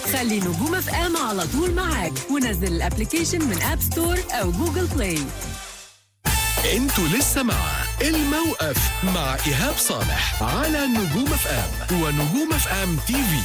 خلي نجوم اف ام على طول معاك ونزل الابلكيشن من اب ستور او جوجل بلاي انتوا لسه مع الموقف مع ايهاب صالح على نجوم اف ام ونجوم اف ام تي في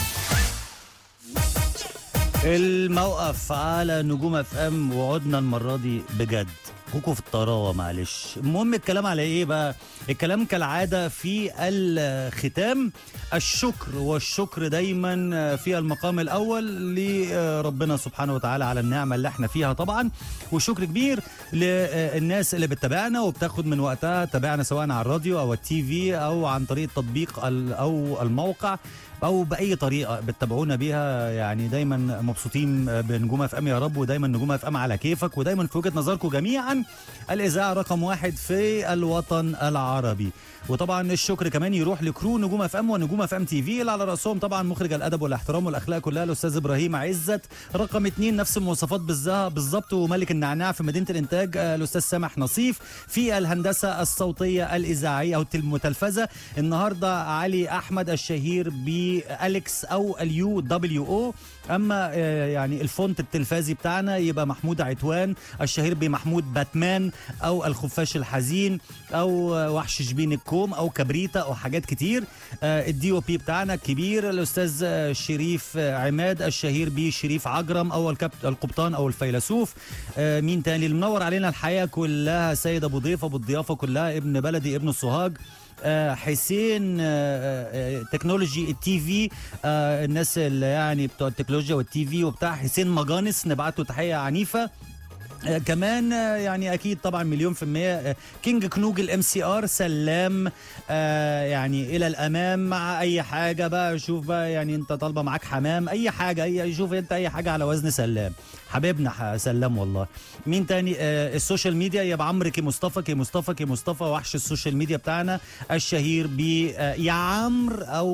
الموقف على نجوم اف ام وعدنا المره دي بجد كوكو في الطراوه معلش المهم الكلام على ايه بقى الكلام كالعاده في الختام الشكر والشكر دايما في المقام الاول لربنا سبحانه وتعالى على النعمه اللي احنا فيها طبعا وشكر كبير للناس اللي بتتابعنا وبتاخد من وقتها تابعنا سواء على الراديو او التي في او عن طريق التطبيق ال- او الموقع او باي طريقه بتتابعونا بيها يعني دايما مبسوطين بنجوم اف ام يا رب ودايما نجوم اف ام على كيفك ودايما في وجهه نظركم جميعا الاذاعه رقم واحد في الوطن العربي وطبعا الشكر كمان يروح لكرو نجوم اف ام ونجوم اف ام تي في اللي على راسهم طبعا مخرج الادب والاحترام والاخلاق كلها الاستاذ ابراهيم عزت رقم اتنين نفس المواصفات بالظا- بالظبط وملك النعناع في مدينه الانتاج آه، الاستاذ سامح نصيف في الهندسه الصوتيه الاذاعيه او المتلفزه النهارده علي احمد الشهير باليكس او اليو دبليو او اما آه، يعني الفونت التلفازي بتاعنا يبقى محمود عتوان الشهير بمحمود باتمان او الخفاش الحزين او آه، وحش شبين الكوم او كبريتا او حاجات كتير الدي او بي بتاعنا الكبير الاستاذ آه، شريف آه، عماد الشهير بشريف عجرم او الكابت القبطان او الفيلسوف آه، مين تاني اللي منور علينا الحياه كلها سيد ابو ضيف ابو الضيافه كلها ابن بلدي ابن السوهاج آه، حسين آه، آه، تكنولوجي التي في آه، الناس اللي يعني بتوع التكنولوجيا والتي في وبتاع حسين مجانس نبعت له تحيه عنيفه آه، كمان آه، يعني اكيد طبعا مليون في المية آه، كينج كنوج الام سي ار سلام آه، يعني الى الامام مع اي حاجة بقى شوف بقى يعني انت طالبة معاك حمام اي حاجة اي شوف انت اي حاجة على وزن سلام حبيبنا ح- سلام والله مين تاني آه السوشيال ميديا يبقى عمرو كي مصطفى كي مصطفى كي مصطفى وحش السوشيال ميديا بتاعنا الشهير ب آه، يا عمرو او